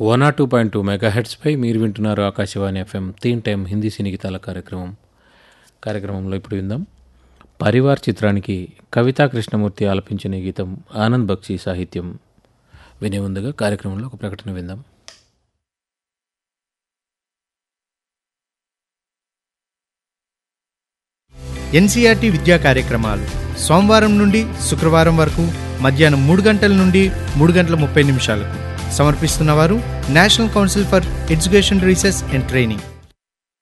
one R two point two mega హెడ్స్పై మీరు వింటున్నారు ఆకాశవాణి ఎఫ్ఎం తీన్ టైం హిందీ సినీ గీతాల కార్యక్రమం కార్యక్రమంలో ఇప్పుడు విందాం పరివార్ చిత్రానికి కవితా కృష్ణమూర్తి ఆలపించిన ఈ గీతం ఆనంద్ బక్షి సాహిత్యం వినే ముందుగా కార్యక్రమంలో ఒక ప్రకటన విందాం ఎన్సీఆర్టీ విద్యా కార్యక్రమాలు సోమవారం నుండి శుక్రవారం వరకు మధ్యాహ్నం మూడు గంటల నుండి మూడు గంటల ముప్పై నిమిషాలకు సమర్పిస్తున్నవారు national council for education research and training